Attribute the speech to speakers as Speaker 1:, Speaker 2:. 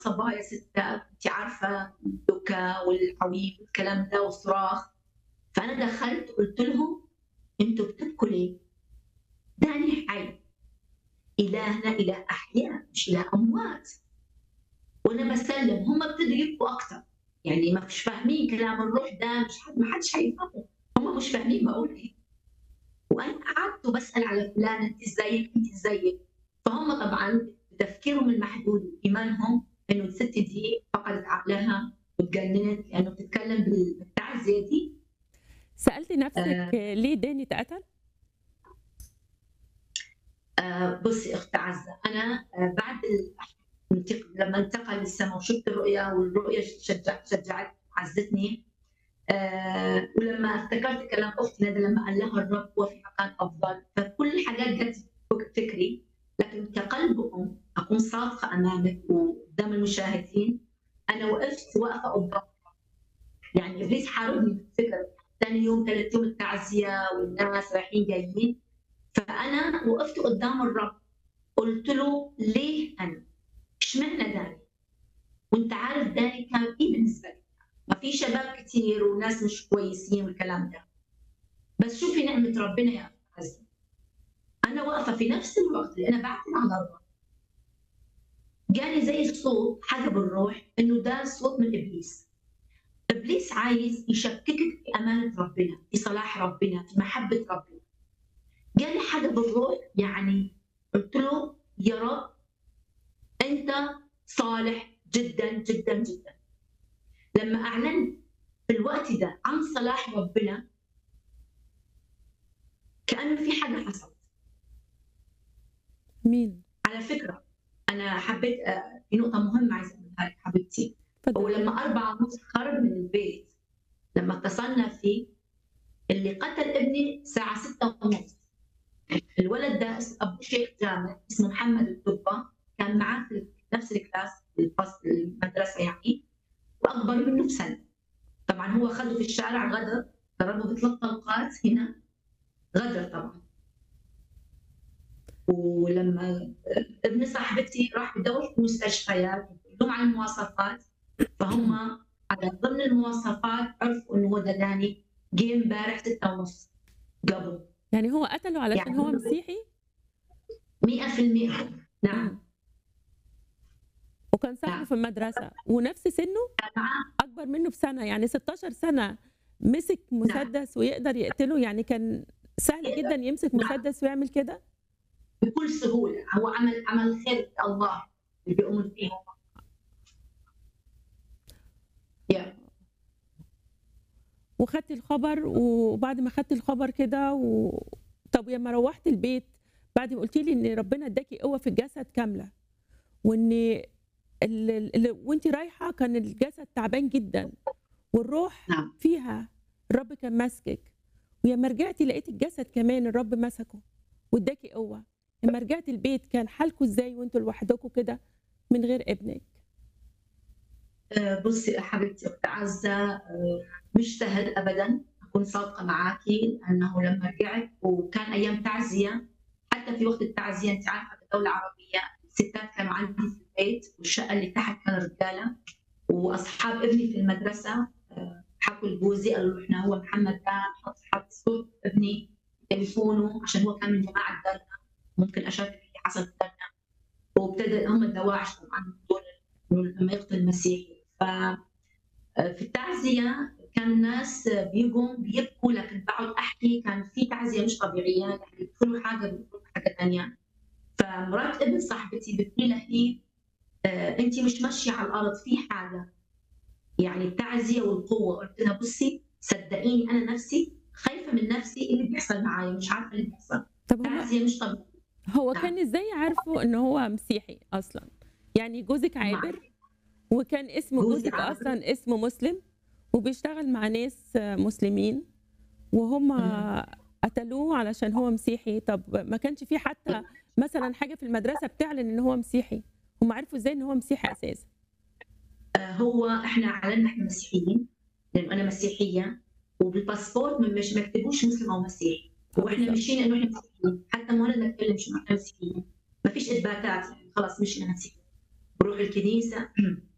Speaker 1: صبايا ستات انت عارفه البكاء والعويل والكلام ده والصراخ فانا دخلت قلت لهم انتوا بتبكوا ليه؟ داني حي الهنا اله احياء مش اله اموات وانا بسلم هم ابتدوا يبكوا اكثر يعني ما مش فاهمين كلام الروح ده مش حد ما حدش هيفهمه هم مش فاهمين بقول ايه وانا قعدت وبسال على فلان انت ازيك انت ازيك فهم طبعا تفكيرهم المحدود وايمانهم انه الست دي فقدت عقلها وتجننت لانه بتتكلم بالتعزيه دي
Speaker 2: سالتي نفسك
Speaker 1: آه.
Speaker 2: ليه داني اتقتل؟
Speaker 1: آه بصي اخت عزه انا آه بعد ال- انتق- لما انتقل للسماء وشفت الرؤيا والرؤيا شجع شجعت عزتني آه ولما افتكرت كلام اختي ندى لما قال لها الرب هو في مكان افضل فكل الحاجات جت في فكري لكن كقلب ام اكون صادقه امامك وقدام المشاهدين انا وقفت واقفه قدام يعني ابليس حاربني بالفكر ثاني يوم ثالث يوم التعزيه والناس رايحين جايين فانا وقفت قدام الرب قلت له ليه انا؟ اشمعنى داني؟ وانت عارف داني كان ايه بالنسبه لي؟ ما في شباب كتير وناس مش كويسين والكلام ده بس شوفي نعمه ربنا يا عزيزي انا واقفه في نفس الوقت اللي انا بعتم على الرب جاني زي الصوت حاجه بالروح انه ده صوت من ابليس ابليس عايز يشككك في امانه ربنا في صلاح ربنا في محبه ربنا جالي حاجه بالروح يعني قلت له يا رب انت صالح جدا جدا جدا لما اعلنت في الوقت ده عن صلاح ربنا كانه في حاجه حصلت
Speaker 2: مين؟
Speaker 1: على فكره انا حبيت آه، في نقطه مهمه عايزه اقولها لك حبيبتي
Speaker 2: اتفضل
Speaker 1: ولما أربعة ونص خرج من البيت لما اتصلنا فيه اللي قتل ابني الساعة ستة ونص الولد ده اس- أبو شيخ جامع اسمه محمد الدبة كان معاه في نفس الكلاس الفصل المدرسة يعني وأكبر منه بسنة طبعا هو خده في الشارع غدر ضربه بثلاث طلقات هنا غدر طبعا ولما ابن صاحبتي راح بدور في المستشفيات لهم على المواصفات فهم على ضمن المواصفات عرفوا انه هو ده داني جه امبارح ستة ونص قبل
Speaker 2: يعني هو قتله علشان
Speaker 1: يعني
Speaker 2: هو
Speaker 1: هو-
Speaker 2: مسيحي
Speaker 1: 100% نعم
Speaker 2: وكان صاحبه
Speaker 1: نعم.
Speaker 2: في المدرسه ونفس سنه
Speaker 1: معاه
Speaker 2: اكبر منه بسنه يعني 16 سنه مسك مسدس ويقدر يقتله يعني كان سهل جدا يمسك
Speaker 1: نعم.
Speaker 2: مسدس ويعمل كده
Speaker 1: بكل سهولة هو عمل عمل خير الله اللي بيؤمن فيه هو يا
Speaker 2: وخدت الخبر وبعد ما خدت الخبر كده و... طب لما روحت البيت بعد ما قلتي لي ان ربنا اداكي قوه في الجسد كامله وان ال... ال... وانت رايحه كان الجسد تعبان جدا والروح
Speaker 1: نعم
Speaker 2: فيها الرب كان ماسكك ولما رجعتي لقيت الجسد كمان الرب مسكه واداكي قوه لما رجعت البيت كان حالكم ازاي وانتوا لوحدكم كده من غير ابنك
Speaker 1: آه، بصي يا حبيبتي اخت عزه آه، مش سهل ابدا اكون صادقه معاكي لانه لما رجعت وكان ايام تعزيه حتى في وقت التعزيه انت عارفه في الدوله العربيه الستات كانوا عندي في البيت والشقه اللي تحت كان رجاله واصحاب ابني في المدرسه آه، حكوا لجوزي قالوا له احنا هو محمد ده حط حط صوت ابني تليفونه عشان هو كان من جماعه درنا ممكن اشارك اللي حصل في درنا وابتدى هم الدواعش طبعا دول إنه لما يقتل المسيحي ف في التعزية كان الناس بيجوا بيبكوا لكن بقعد أحكي كان في تعزية مش طبيعية يعني بيدخلوا حاجة بيدخلوا حاجة ثانية فمرات ابن صاحبتي بتقول لها هي آه أنت مش ماشية على الأرض في حاجة يعني التعزية والقوة قلت لها بصي صدقيني أنا نفسي خايفة من نفسي اللي بيحصل معايا مش عارفة اللي بيحصل
Speaker 2: طب هو
Speaker 1: تعزية مش طبيعية
Speaker 2: هو
Speaker 1: نعم.
Speaker 2: كان ازاي عارفوا ان هو مسيحي اصلا يعني جوزك عابر وكان اسم
Speaker 1: جوزي
Speaker 2: جوزك
Speaker 1: عابر.
Speaker 2: اصلا اسمه مسلم وبيشتغل مع ناس مسلمين وهم
Speaker 1: مم.
Speaker 2: قتلوه علشان هو مسيحي طب ما كانش في حتى مثلا حاجه في المدرسه بتعلن ان هو مسيحي هم عرفوا ازاي ان هو مسيحي اساسا
Speaker 1: آه، هو احنا اعلنا احنا مسيحيين لانه انا مسيحيه وبالباسبورت ما- مش مكتبوش مسلم او مسيحي واحنا
Speaker 2: بالظبط.
Speaker 1: مشينا انه احنا مسيحيين حتى ما ما نتكلمش مع احنا مسيحيين ما فيش اثباتات يعني خلاص مشينا مسيحيين بروح الكنيسه